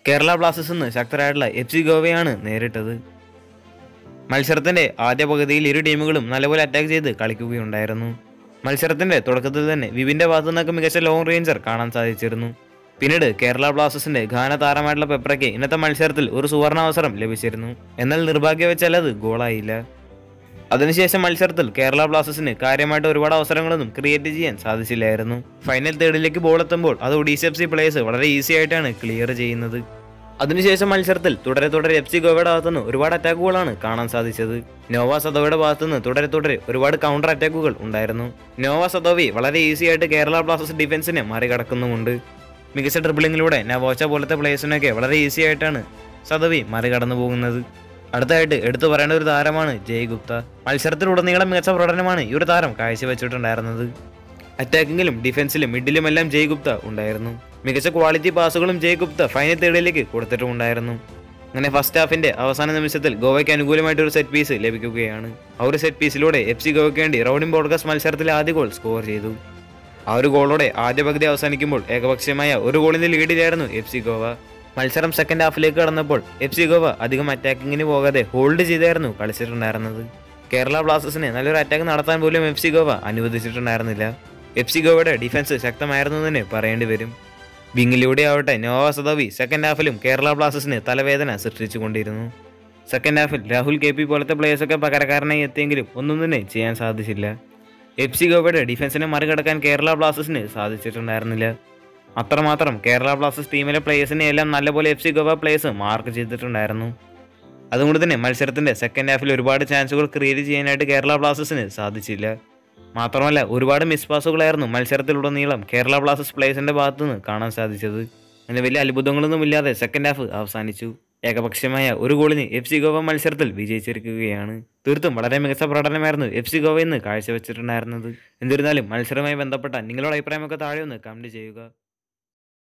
Kerala Blasters നിന്ന് ശക്തരായിട്ടുള്ള F C ഗോവയാണ് നേരിട്ടത് മത്സരത്തിന്റെ ആദ്യ പകുതിയിൽ ഇരു ടീമുകളും നല്ലപോലെ അറ്റാക്ക് ചെയ്ത് കളിക്കുകയുണ്ടായിരുന്നു മത്സരത്തിന്റെ തുടക്കത്തിൽ തന്നെ വിവിന്റെ ഭാഗത്തു നിന്നൊക്കെ മികച്ച ലോങ് റേഞ്ചർ കാണാൻ സാധിച്ചിരുന്നു പിന്നീട് കേരള ബ്ലാസ്റ്റേഴ്സിന്റെ ഗാന താരമായിട്ടുള്ള പെപ്രയ്ക്ക് ഇന്നത്തെ മത്സരത്തിൽ ഒരു സുവർണാവസരം ലഭിച്ചിരുന്നു എന്നാൽ നിർഭാഗ്യവശാൽ അത് ഗോളായില്ല അതിനുശേഷം മത്സരത്തിൽ കേരള ബ്ലാസ്റ്റേഴ്സിന് കാര്യമായിട്ട് ഒരുപാട് അവസരങ്ങളൊന്നും ക്രിയേറ്റ് ചെയ്യാൻ സാധിച്ചില്ലായിരുന്നു ഫൈനൽ തേർഡിലേക്ക് ബോൾ എത്തുമ്പോൾ അത് ഒഡീസ എഫ് സി പ്ലേയേഴ്സ് വളരെ ഈസി ആയിട്ടാണ് ക്ലിയർ ചെയ്യുന്നത് അതിനുശേഷം മത്സരത്തിൽ തുടരെ തുടരെ എഫ് സി ഗോവയുടെ ഭാഗത്തുനിന്ന് ഒരുപാട് അറ്റാക്കുകളാണ് കാണാൻ സാധിച്ചത് നോവ സദോവയുടെ ഭാഗത്തുനിന്ന് തുടരെ തുടരെ ഒരുപാട് കൗണ്ടർ അറ്റാക്കുകൾ ഉണ്ടായിരുന്നു നോവ സദോവി വളരെ ഈസി ആയിട്ട് കേരള ബ്ലാസ്റ്റേഴ്സ് ഡിഫൻസിനെ മറികടക്കുന്നുമുണ്ട് മികച്ച ഡ്രിബിളിങ്ങിലൂടെ നവോച്ച പോലത്തെ പ്ലേയേഴ്സിനൊക്കെ വളരെ ഈസി ആയിട്ടാണ് സദവി മറികടന്നു പോകുന്നത് അടുത്തായിട്ട് എടുത്തു പറയേണ്ട ഒരു താരമാണ് ജയ് ഗുപ്ത മത്സരത്തിലുടനീളം മികച്ച പ്രകടനമാണ് ഈ ഒരു താരം കാഴ്ചവെച്ചിട്ടുണ്ടായിരുന്നത് അറ്റാക്കിങ്ങിലും ഡിഫൻസിലും മിഡിലുമെല്ലാം ജയ് ഗുപ്ത ഉണ്ടായിരുന്നു മികച്ച ക്വാളിറ്റി പാസുകളും ജയ് ഗുപ്ത ഫൈനൽ തേർഡിലേക്ക് കൊടുത്തിട്ടുമുണ്ടായിരുന്നു അങ്ങനെ ഫസ്റ്റ് ഹാഫിന്റെ അവസാന നിമിഷത്തിൽ ഗോവയ്ക്ക് അനുകൂലമായിട്ട് ഒരു സെറ്റ് പീസ് ലഭിക്കുകയാണ് ആ ഒരു സെറ്റ് പീസിലൂടെ എഫ് സി ഗോവയ്ക്ക് വേണ്ടി റൗഡിംഗ് ബോഡ്കാസ്റ്റ് മത്സരത്തിലെ ആദ്യ ഗോൾ സ്കോർ ചെയ്തു ആ ഒരു ഗോളോടെ ആദ്യ പകുതി അവസാനിക്കുമ്പോൾ ഏകപക്ഷീയമായ ഒരു ഗോളിന്റെ ലീഡിലായിരുന്നു എഫ് സി ഗോവ മത്സരം സെക്കൻഡ് ഹാഫിലേക്ക് കടന്നപ്പോൾ എഫ് സി ഗോവ അധികം അറ്റാക്കിങ്ങിന് പോകാതെ ഹോൾഡ് ചെയ്തായിരുന്നു കളിച്ചിട്ടുണ്ടായിരുന്നത് കേരള ബ്ലാസ്റ്റേഴ്സിനെ നല്ലൊരു അറ്റാക്ക് നടത്താൻ പോലും എഫ് സി ഗോവ അനുവദിച്ചിട്ടുണ്ടായിരുന്നില്ല എഫ് സി ഗോവയുടെ ഡിഫൻസ് ശക്തമായിരുന്നു എന്ന് തന്നെ പറയേണ്ടി വരും വിങ്ങിലൂടെ ആവട്ടെ നോവ സദവി സെക്കൻഡ് ഹാഫിലും കേരള ബ്ലാസ്റ്റേഴ്സിന് തലവേദന സൃഷ്ടിച്ചുകൊണ്ടിരുന്നു സെക്കൻഡ് ഹാഫിൽ രാഹുൽ കെ പി പോലത്തെ പ്ലേയേഴ്സൊക്കെ പകരക്കാരനായി എത്തിയെങ്കിലും ഒന്നും തന്നെ ചെയ്യാൻ സാധിച്ചില്ല എഫ് സി ഗോവയുടെ ഡിഫൻസിനെ മറികടക്കാൻ കേരള ബ്ലാസ്റ്റേഴ്സിന് സാധിച്ചിട്ടുണ്ടായിരുന്നില്ല അത്രമാത്രം കേരള ബ്ലാസ്റ്റേഴ്സ് ടീമിലെ പ്ലേയേഴ്സിനെ എല്ലാം നല്ലപോലെ F C Goa players mark ചെയ്തിട്ടുണ്ടായിരുന്നു അതുകൊണ്ട് തന്നെ മത്സരത്തിന്റെ സെക്കൻഡ് ഹാഫിൽ ഒരുപാട് ചാൻസുകൾ ക്രിയേറ്റ് ചെയ്യാനായിട്ട് കേരള ബ്ലാസ്റ്റേഴ്സിന് സാധിച്ചില്ല മാത്രമല്ല ഒരുപാട് മിസ് പാസുകളായിരുന്നു മത്സരത്തിലുടനീളം കേരള ബ്ലാസ്റ്റേഴ്സ് പ്ലേയേഴ്സിന്റെ ഭാഗത്തു നിന്ന് കാണാൻ സാധിച്ചത് അങ്ങനെ വലിയ അത്ഭുതങ്ങളൊന്നും ഇല്ലാതെ സെക്കൻഡ് ഹാഫ് അവസാനിച്ചു ഏകപക്ഷീയമായ ഒരു ഗോളിന് എഫ് സി ഗോവ മത്സരത്തിൽ വിജയിച്ചിരിക്കുകയാണ് തീർത്തും വളരെ മികച്ച പ്രകടനമായിരുന്നു എഫ് സി ഗോവ ഇന്ന് കാഴ്ചവെച്ചിട്ടുണ്ടായിരുന്നത് എന്നിരുന്നാലും മത്സരവുമായി ബന്ധപ്പെട്ട നിങ്ങളുടെ അഭിപ്രായമൊക്കെ താഴെ ഒന്ന് കമന്റ് ചെയ്യുക